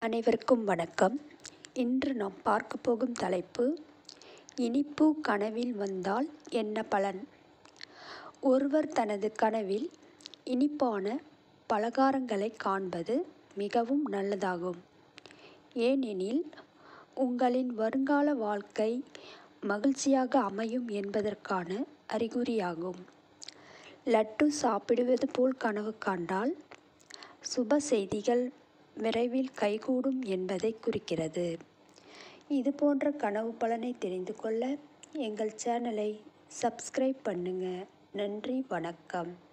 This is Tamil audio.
அனைவருக்கும் வணக்கம் இன்று நாம் பார்க்க போகும் தலைப்பு இனிப்பு கனவில் வந்தால் என்ன பலன் ஒருவர் தனது கனவில் இனிப்பான பலகாரங்களை காண்பது மிகவும் நல்லதாகும் ஏனெனில் உங்களின் வருங்கால வாழ்க்கை மகிழ்ச்சியாக அமையும் என்பதற்கான அறிகுறியாகும் லட்டு சாப்பிடுவது போல் கனவு காண்டால் சுப செய்திகள் விரைவில் கைகூடும் என்பதை குறிக்கிறது இது போன்ற கனவு பலனை தெரிந்து கொள்ள எங்கள் சேனலை சப்ஸ்கிரைப் பண்ணுங்க நன்றி வணக்கம்